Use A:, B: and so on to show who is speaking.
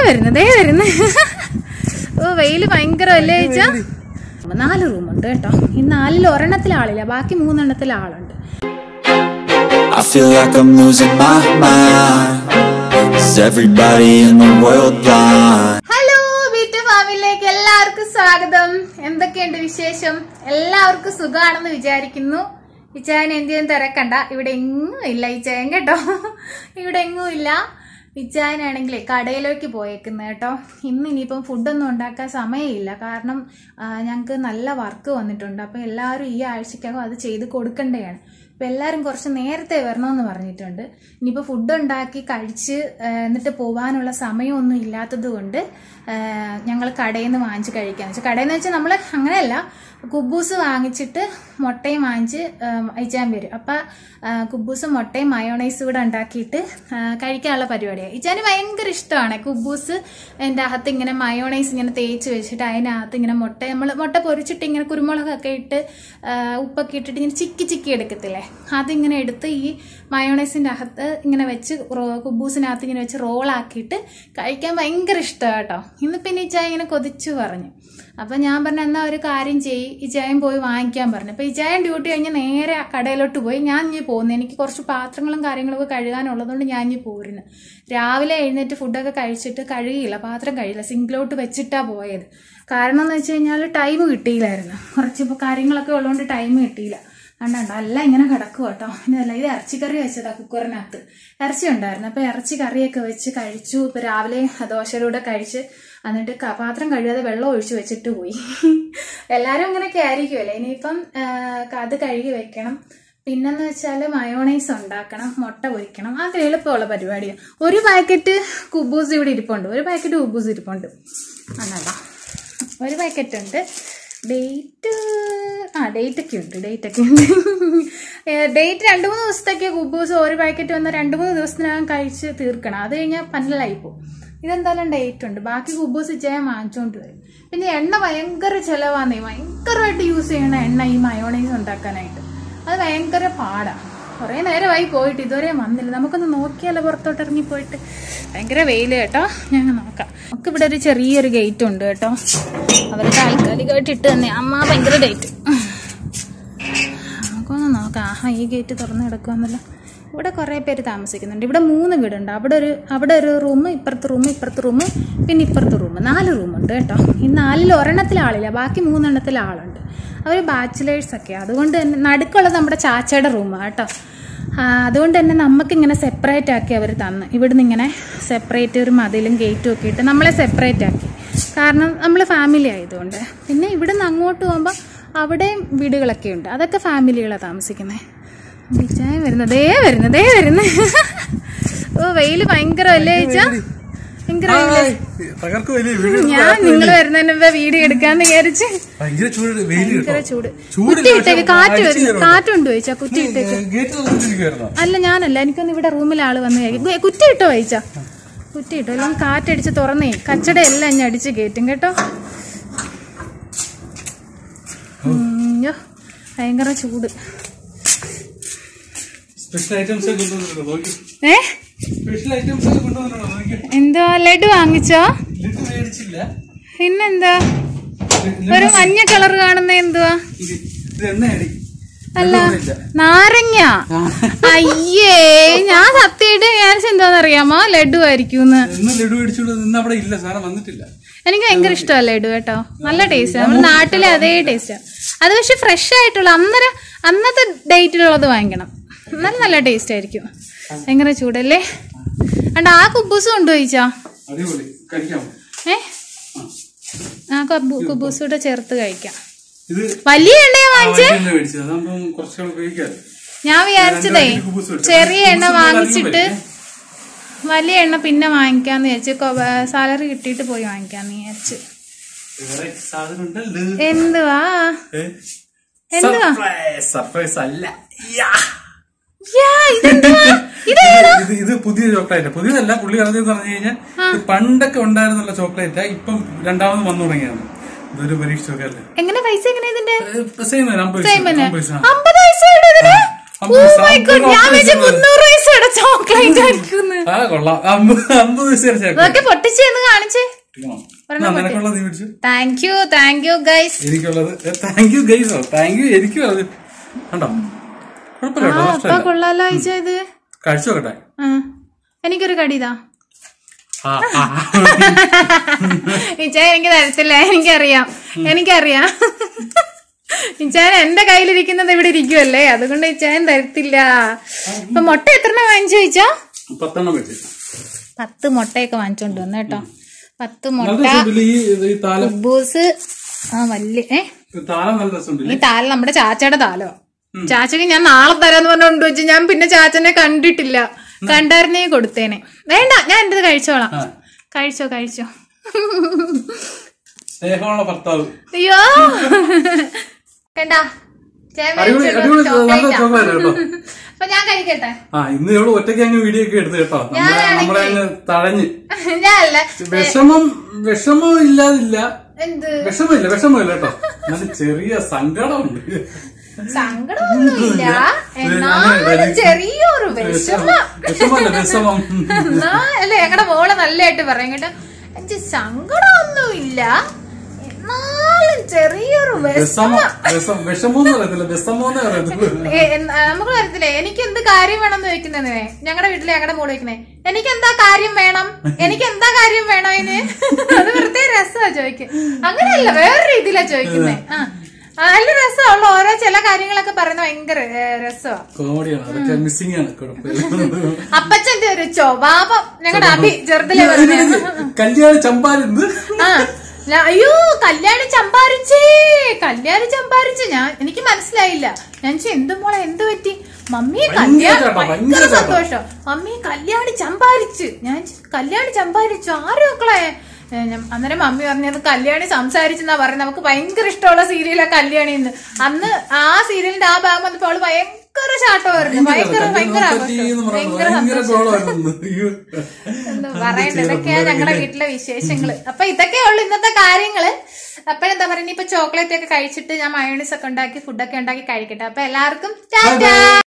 A: വരുന്നു ദേ വരുന്നു ഓ വെയില് ഭയങ്കര അല്ലേ ചേച്ചാ നാല് റൂമുണ്ട് കേട്ടോ ഈ നാലിൽ ഒരെണ്ണത്തിൽ ആളില്ല ബാക്കി മൂന്നെണ്ണത്തിൽ ആളുണ്ട്
B: I feel like I'm losing my mind. Is everybody in the world blind?
A: Hello beat ഫാമിലിയിലേക്ക് എല്ലാവർക്കും സ്വാഗതം എന്തൊക്കെയുണ്ട് വിശേഷം എല്ലാവർക്കും സുഖമാണെന്ന് വിചാരിക്കുന്നു ഇച്ചായൻ എന്തെങ്കിലും തിരക്കണ്ട ഇവിടെ എങ്ങും ഇല്ല ഇച്ചായൻ കേട്ടോ ഇവിടെ എങ്ങും ഇല്ല ഇച്ചായനാണെങ്കിലേ കടയിലേക്ക് പോയേക്കുന്നത് കേട്ടോ ഇന്ന് ഇനിയിപ്പം ഫുഡൊന്നും ഉണ്ടാക്കാൻ സമയമില്ല കാരണം ഞങ്ങൾക്ക് നല്ല വർക്ക് വന്നിട്ടുണ്ട് അപ്പം എല്ലാവരും ഈ ആഴ്ചക്കകം അത് ചെയ്ത് കൊടുക്കേണ്ടതാണ് അപ്പം എല്ലാവരും കുറച്ച് നേരത്തെ വരണമെന്ന് പറഞ്ഞിട്ടുണ്ട് ഇനിയിപ്പോൾ ഫുഡ് ഉണ്ടാക്കി കഴിച്ച് ആ, എന്നിട്ട് പോകാനുള്ള സമയമൊന്നും ഇല്ലാത്തത് കൊണ്ട് ഞങ്ങൾ കടയിൽ നിന്ന് വാങ്ങിച്ച് കഴിക്കാന്ന് വെച്ചാൽ കടയിൽ നിന്ന് വെച്ചാൽ നമ്മൾ അങ്ങനെയല്ല കുബൂസ് വാങ്ങിച്ചിട്ട് മുട്ടയും വാങ്ങിച്ച് ആ, അയച്ചാൻ വരും അപ്പം കുബൂസും മുട്ടയും മയോണൈസ് കൂടെ ഉണ്ടാക്കിയിട്ട് ആ, കഴിക്കാനുള്ള പരിപാടിയാണ് ഇച്ചാന് ഭയങ്കര ഇഷ്ടമാണ് കുബൂസ് എൻ്റെ അകത്ത് ഇങ്ങനെ മയോണൈസ് ഇങ്ങനെ തേച്ച് വെച്ചിട്ട് അതിനകത്ത് ഇങ്ങനെ മുട്ട നമ്മൾ മുട്ട പൊരിച്ചിട്ട് ഇങ്ങനെ കുരുമുളകൊക്കെ ഇട്ട് ആ, ഉപ്പൊക്കെ ഇട്ടിട്ട് ഇങ്ങനെ ചിക്കി ചിക്കി എടുക്കത്തില്ലേ അതിങ്ങനെ എടുത്ത് ഈ മയോണൈസിൻ്റെ അകത്ത് ഇങ്ങനെ വെച്ച് റോ- കുബൂസിനകത്ത് ഇങ്ങനെ വെച്ച് റോളാക്കിയിട്ട് കഴിക്കാൻ ഭയങ്കര ഇഷ്ടമാണ് കേട്ടോ ഇന്ന് പിന്നെ ഈ ചായ ഇങ്ങനെ കൊതിച്ചു പറഞ്ഞു അപ്പം ഞാൻ പറഞ്ഞ എന്നാ ഒരു കാര്യം ചെയ്യ് ഈ ചായം പോയി വാങ്ങിക്കാൻ പറഞ്ഞു അപ്പം ഈ ചായം ഡ്യൂട്ടി കഴിഞ്ഞ് നേരെ ആ കടയിലോട്ട് പോയി ഞാൻ ഇനി പോകുന്നു എനിക്ക് കുറച്ച് പാത്രങ്ങളും കാര്യങ്ങളൊക്കെ കഴുകാനുള്ളതുകൊണ്ട് ഞാൻ ഇനി പോരുന്നു രാവിലെ എഴുന്നേറ്റ് ഫുഡൊക്കെ കഴിച്ചിട്ട് കഴുകിയില്ല പാത്രം കഴിയില്ല സിങ്കിലോട്ട് വെച്ചിട്ടാ പോയത് കാരണം എന്ന് വെച്ച് കഴിഞ്ഞാൽ ടൈം കിട്ടിയില്ലായിരുന്നു കുറച്ച് ഇപ്പോൾ കാര്യങ്ങളൊക്കെ ഉള്ളതുകൊണ്ട് ടൈം കിട്ടിയില്ല കണ്ടോ അല്ല ഇങ്ങനെ കിടക്കും കേട്ടോ ഇതല്ല ഇത് ഇറച്ചിക്കറി വെച്ചതാ കുക്കറിനകത്ത് ഇറച്ചി ഉണ്ടായിരുന്നു അപ്പൊ ഇറച്ചി കറിയൊക്കെ വെച്ച് കഴിച്ചു ഇപ്പൊ രാവിലെ ദോശയിലൂടെ കഴിച്ച് എന്നിട്ട് ക- പാത്രം കഴുകാതെ വെള്ളം ഒഴിച്ചു വെച്ചിട്ട് പോയി എല്ലാരും ഇങ്ങനെയൊക്കെ ആയിരിക്കുമല്ലേ ഇനിയിപ്പം ആ, അത് കഴുകി വെക്കണം പിന്നെന്ന് വെച്ചാൽ മയോണൈസ് ഉണ്ടാക്കണം മുട്ട പൊരിക്കണം അങ്ങനെ എളുപ്പമുള്ള പരിപാടിയാണ് ഒരു പാക്കറ്റ് കുബൂസ് ഇവിടെ ഇരിപ്പുണ്ട് ഒരു പാക്കറ്റ് കുബൂസ് ഇരിപ്പുണ്ട് അന്നല്ല ഒരു പാക്കറ്റ് ഉണ്ട് ഡേറ്റ് ആ ഡേറ്റ് ഒക്കെ ഉണ്ട് ഡേറ്റ് ഒക്കെ ഉണ്ട് ഡേറ്റ് രണ്ട് മൂന്ന് ദിവസത്തേക്ക് കുബൂസ് ഒരു പാക്കറ്റ് വന്ന രണ്ട് മൂന്ന് ദിവസത്തിനകം കഴിച്ച് തീർക്കണം അത് കഴിഞ്ഞാൽ പന്നലായി പോകും ഇതെന്തായാലും ഡേറ്റ് ഉണ്ട് ബാക്കി കുബൂസ് ഇച്ചായ വാങ്ങിച്ചുകൊണ്ട് വരും പിന്നെ എണ്ണ ഭയങ്കര ചിലവാന്നേ ഭയങ്കരമായിട്ട് യൂസ് ചെയ്യണ എണ്ണ ഈ മയോണൈസ് ഉണ്ടാക്കാനായിട്ട് അത് ഭയങ്കര പാടാണ് കുറേ നേരമായി പോയിട്ട് ഇതുവരെ വന്നില്ല നമുക്കൊന്ന് നോക്കിയാലോ പുറത്തോട്ട് ഇറങ്ങി പോയിട്ട് ഭയങ്കര വെയിൽ കേട്ടോ ഞങ്ങൾ നോക്കാം നമുക്ക് ഇവിടെ ഒരു ചെറിയൊരു ഗേറ്റ് ഉണ്ട് കേട്ടോ അവർ താൽക്കാലികമായിട്ട് ഇട്ട് തന്നെ അമ്മ ഭയങ്കര ഡേറ്റ് നമുക്കൊന്ന് നോക്കാം ആഹാ ഈ ഗേറ്റ് തുറന്ന് കിടക്കുമെന്നല്ലോ ഇവിടെ കുറേ പേര് താമസിക്കുന്നുണ്ട് ഇവിടെ മൂന്ന് വീടുണ്ട് അവിടെ ഒരു അവിടെ ഒരു റൂം ഇപ്പുറത്തെ റൂം ഇപ്പുറത്തെ റൂം പിന്നെ ഇപ്പുറത്തെ റൂം നാല് റൂമുണ്ട് കേട്ടോ ഈ നാലിൽ ഒരെണ്ണത്തിൽ ആളില്ല ബാക്കി മൂന്നെണ്ണത്തിൽ ആളുണ്ട് അവർ ബാച്ചിലേഴ്സ് ഒക്കെ അതുകൊണ്ട് തന്നെ നടുക്കുള്ളത് നമ്മുടെ ചാച്ചയുടെ റൂമാണ് കേട്ടോ ആ, അതുകൊണ്ട് തന്നെ നമുക്കിങ്ങനെ സെപ്പറേറ്റ് ആക്കി അവർ തന്ന് ഇവിടുന്ന് ഇങ്ങനെ സെപ്പറേറ്റ് ഒരു മതിലും ഗേറ്റും ഒക്കെ ഇട്ട് നമ്മളെ സെപ്പറേറ്റ് ആക്കി കാരണം നമ്മൾ ഫാമിലി ആയതുകൊണ്ട് പിന്നെ ഇവിടുന്ന് അങ്ങോട്ട് പോകുമ്പോൾ അവിടെയും വീടുകളൊക്കെ ഉണ്ട് അതൊക്കെ ഫാമിലികളാണ് താമസിക്കുന്നത് വിജയ വരുന്നത് ദേ വരുന്നു ദേ വരുന്നു ഓ വെയില് ഭയങ്കര അല്ലേ ചേച്ചാ ഭയങ്കര വെയില്
C: തകർക്ക് വലിയ വീട്
A: ഞാൻ നിങ്ങൾ വരുന്നതിന് മുമ്പ് വീഡിയോ എടുക്കാന്ന് വിചാരിച്ച്
C: ഭയങ്കര ചൂട് വെയിൽ
A: ഭയങ്കര ചൂട്
C: ചൂടില്ല,
A: കുത്തിയിട്ടേക്ക്
C: പക്ഷെ
A: കാറ്റ്
C: അടിച്ച്
A: വരുന്നു
C: കയറുന്നു.
A: കാറ്റുണ്ട് ചോദിച്ചാ കുത്തിയിട്ടേക്ക്
C: ഗേറ്റ് തുറന്നിരിക്കുവായിരുന്നോ
A: അല്ല ഞാനല്ല എനിക്കൊന്ന് ഇവിടെ റൂമിൽ ആള് വന്ന് കഴിക്കും കുറ്റി ഇട്ടോ വായിച്ചാ കുറ്റി ഇട്ടോ അല്ലെങ്കിൽ കാറ്റടിച്ച് തുറന്നേ കച്ചട എല്ലാം ഞാൻ അടിച്ച് കയറ്റും കേട്ടോ ഉയ്യോ, ഭയങ്കര ചൂട്
C: സ്പെഷ്യൽ ഐറ്റംസ് ഒക്കെ കൊണ്ടുവന്നിട്ടുണ്ടോ നോക്കി
A: ഏ
C: സ്പെഷ്യൽ ഐറ്റംസ് ഒക്കെ കൊണ്ടുവന്നിട്ടുണ്ടോ നോക്കി
A: എന്താ ലഡു വാങ്ങിച്ചോ
C: ലിറ്റ് മേടിച്ചില്ല
A: പിന്നെന്താ ഒരു മഞ്ഞ കളർ കാണുന്ന എന്തുവാ
C: ഇത് ഇത് എണ്ണയടി
A: അല്ല നാരങ്ങ അയ്യേ ഞാൻ സത്യമായിട്ട് വിചാരിച്ച എന്താന്നറിയാമോ ലഡു ആയിരിക്കും
C: ഇന്ന് ലഡു മേടിച്ചുകൊണ്ട് ഇന്ന് അവിടെ ഇല്ല സാധനം വന്നിട്ടില്ല
A: എനിക്ക് ഭയങ്കര ഇഷ്ടമല്ല ലഡു കേട്ടോ നല്ല ടേസ്റ്റ് നമ്മുടെ നാട്ടിലെ അതേ ടേസ്റ്റ് അത് പക്ഷെ ഫ്രഷ് ആയിട്ടുള്ള അന്നേരം അന്നത്തെ ഡേറ്റിലുള്ളത് വാങ്ങിക്കണം നല്ല നല്ല ടേസ്റ്റ് ആയിരിക്കും ഭയങ്കര ചൂടല്ലേ അണ്ട് ആ കുബൂസ് കൊണ്ടുപോയിച്ചാ
C: അടിപൊളി കഴിക്കാമോ
A: ഏ ആ കബു കുബൂസ് കൂടെ ചേർത്ത് കഴിക്കാം
C: ഇത്
A: വലിയ എണ്ണയാ വാങ്ങിച്ചേ
C: എണ്ണ മേടിച്ചത് അതാകുമ്പം കുറച്ചുകൂടെ ഉപയോഗിക്കാറ്
A: ഞാൻ വിചാരിച്ചതേ
C: രണ്ട് കുബൂസ് മേടിച്ചു.
A: ചെറിയ എണ്ണ
C: കുബൂസ്
A: വാങ്ങിച്ചിട്ട്
C: അധികം
A: വലിയ എണ്ണ പിന്നെ വാങ്ങിക്കാന്ന് വിചാരിച്ചു സാലറി കിട്ടിയിട്ട് പോയി വാങ്ങിക്കാന്ന് വിചാരിച്ചു
C: വേറെ സാധനം ഉണ്ടല്ലോ
A: എന്തുവാ എന്തുവാ
C: സർപ്രൈസ് അല്ല
A: യാ, ഇതെന്തുവാ? ഇതേതാ?
C: ഇത് ഇത് പുതിയ ചോക്ലേറ്റ് പുതിയതല്ല പുള്ളി പറഞ്ഞതെന്ന് പറഞ്ഞു കഴിഞ്ഞാൽ ഇത് പണ്ടൊക്കെ ഉണ്ടായിരുന്നുള്ള ചോക്ലേറ്റ് ഇപ്പം രണ്ടാമത് വന്നു തുടങ്ങിയാണ് ഇതൊരു പരീക്ഷ ചോക്ലേറ്റ്
A: എങ്ങനെ പൈസ എങ്ങനെ ഇതിന്റെ
C: സെയിം അമ്പത്
A: Same തന്നെ.
C: അമ്പത് പൈസ.
A: അമ്പത് പൈസ ഉണ്ട് ഇതിന്
C: അമ്പത്
A: Oh
C: പൈസ,
A: my God,
C: അമ്പത്
A: ഞാൻ വെച്ച്
C: പൈസ.
A: മുന്നൂറ് പൈസയുടെ ചോക്ലേറ്റ് ആയിരിക്കുന്നു
C: ആ കൊള്ളാം അമ്പത് അമ്പത് പൈസ ചേർക്കാം
A: അതൊക്കെ പൊട്ടിച്ചെന്ന് കാണിച്ചേ ഒരെണ്ണം പൊട്ടി.
C: നിനക്കുള്ളത് നീ പിടിച്ചു
A: thank you thank you guys
C: എനിക്കുള്ളത് താങ്ക് യു ഗൈസോ താങ്ക് യു എനിക്കും അത് കണ്ടോ കുഴപ്പമില്ല കേട്ടോ
A: അപ്പൊ
C: നഷ്ടമില്ല
A: കൊള്ളാലോ അയച്ച ഇത്
C: കഴിച്ചു നോക്കട്ടെ
A: ആ. എനിക്കൊരു കടിതാ
C: ആ, ആ.
A: ഇച്ചാൻ എനിക്ക് തരത്തില്ല എനിക്കറിയാം എനിക്കറിയാം ഇച്ചാൻ എന്റെ കയ്യിലിരിക്കുന്നത് ഇവിടെ ഇരിക്കുമല്ലേ അതുകൊണ്ട് ഇച്ചാൻ തരത്തില്ല ഇപ്പൊ മുട്ട എത്ര വാങ്ങിച്ചു ചോദിച്ചാ
C: പത്തെണ്ണം വെച്ച്
A: പത്ത് മുട്ടയൊക്കെ വാങ്ങിച്ചോണ്ട് വന്നു കേട്ടോ പത്ത്
C: നല്ല
A: മുട്ട
C: രസമുണ്ടല്ലേ ഈ ഇത് ഈ താലം
A: കുബൂസ് ആ വല്യ ഏ
C: ഈ താലം നല്ല രസമുണ്ടല്ലേ
A: ഈ താലം നമ്മുടെ ചാച്ചയുടെ താലോ ചാച്ചക്ക് ഞാൻ നാളെ തരാന്ന് പറഞ്ഞുകൊണ്ട് വെച്ച് ഞാൻ പിന്നെ ചാച്ചനെ കണ്ടിട്ടില്ല കണ്ടായിരുന്നേ കൊടുത്തേനെ വേണ്ട ഞാൻ എന്റെ കഴിച്ചോളാം
C: ആ.
A: കഴിച്ചോ കഴിച്ചോ
C: സ്നേഹമുള്ള ഭർത്താവ്
A: അയ്യോ കണ്ടാ ചേൻ
C: അടിപൊളി
A: മേടിച്ചോണ്ട്
C: അടിപൊളി
A: വന്ന
C: നല്ല
A: ചോക്ലേറ്റാ.
C: ചോക്ലേറ്റ് കേട്ടോ
A: അപ്പൊ ഞാൻ കഴിക്കട്ടെ
C: ആ ഇന്ന് ഇവള് ഒറ്റയ്ക്ക് അങ്ങ് വീഡിയോ ഒക്കെ എടുത്ത് കേട്ടോ നമ്മളെ നമ്മളെ അങ്ങ് തഴഞ്ഞ്
A: ഞാനല്ല
C: വിഷമം വിഷമം ഇല്ലാതില്ല
A: എന്ത്
C: വിഷമമില്ല വിഷമമില്ല കേട്ടോ എന്നാലും ചെറിയ സങ്കടമുണ്ട്
A: സങ്കടമൊന്നുമില്ല
C: ഇത്
A: എന്നാലും
C: അങ്ങനെ
A: ചെറിയൊരു വിഷമം
C: വിഷമല്ല വിഷമം
A: എന്നാ അല്ല ഞങ്ങളുടെ മോളെ നല്ലതായിട്ട് പറയും കേട്ടോ എനിക്ക് സങ്കടമൊന്നുമില്ല എന്നാലും ചെറിയൊരു
C: വിഷമം
A: വിഷമം
C: വിഷം വിഷമം എന്ന് പറയത്തില്ല വിഷമം എന്ന് പറയത്തില്ല
A: ഏ, എൻ- ആ, നമുക്ക് വരത്തില്ലേ എനിക്ക് എന്ത് കാര്യം വേണം എന്ന് ചോദിക്കുന്നേ ഞങ്ങളുടെ വീട്ടിലെ ഞങ്ങളുടെ മോള് ചോദിക്കുന്നേ എനിക്ക് എന്താ കാര്യം വേണം എനിക്ക് എന്താ കാര്യം വേണം അതിന് അത് വെറുതെ രസമാ ചോദിക്കും അങ്ങനെയല്ല വേറെ രീതിയിലാ ചോദിക്കുന്നേ ആ ആ, നല്ല രസമുള്ള ഓരോ ചില കാര്യങ്ങളൊക്കെ പറയുന്ന ഭയങ്കര ഏ, രസമാ
C: കോമഡിയാണ് അതൊക്കെ മിസ്സിംഗ് ആണ് കുഴപ്പമില്ല
A: അപ്പച്ചന്റെ ഒരു സ്വഭാവം ഞങ്ങളുടെ അഭി ചെറുതിലെ പറഞ്ഞ
C: കല്യാണ ചമ്പാരുന്ന്
A: ആ ഞാ- അയ്യോ കല്യാണി ചമ്പാരിച്ചേ കല്യാണി ചമ്പാരിച്ച് ഞാൻ എനിക്ക് മനസ്സിലായില്ല ഞാൻ ചോദിച്ചു, എന്ത് മോളെ എന്ത് പറ്റി മമ്മി
C: ഭയങ്കര
A: കല്യാണം
C: ചേട്ടാ, ഭയങ്കര
A: ഭയങ്കര
C: ചേട്ടാ.
A: സന്തോഷം മമ്മി കല്യാണി ചമ്പാരിച്ച് ഞാൻ ചോദിച്ചു, കല്യാണി ചമ്പാരിച്ചു ആരും മക്കളെ ഏ, ഞാൻ- അന്നേരം മമ്മി പറഞ്ഞത് കല്യാണി സംസാരിച്ചെന്നാ പറയുന്നത് നമുക്ക് ഭയങ്കര ഇഷ്ടമുള്ള സീരിയലാ കല്യാണി എന്ന് അന്ന് ആ സീരിയലിന്റെ ആ ഭാഗം വന്നപ്പോൾ അവള് ഭയങ്കര ചാട്ടമായിരുന്നു ഭയങ്കര ഭയങ്കര ആഘോഷം ഭയങ്കര
C: ഭയങ്കര
A: സന്തോഷം
C: ബഹളമായിരുന്നു അയ്യോ.
A: എന്താ പറയണ്ട ഇതൊക്കെയാ ഞങ്ങളുടെ വീട്ടിലെ വിശേഷങ്ങള് അപ്പൊ ഇതൊക്കെ ഉള്ളു ഇന്നത്തെ കാര്യങ്ങള് അപ്പോഴെന്താ പറയുക ഇനിയിപ്പോ ചോക്ലേറ്റ് ഒക്കെ കഴിച്ചിട്ട് ഞാൻ മയോണീസ് ഒക്കെ ഉണ്ടാക്കി ഫുഡൊക്കെ ഉണ്ടാക്കി കഴിക്കട്ടെ അപ്പൊ എല്ലാവർക്കും ടാറ്റാ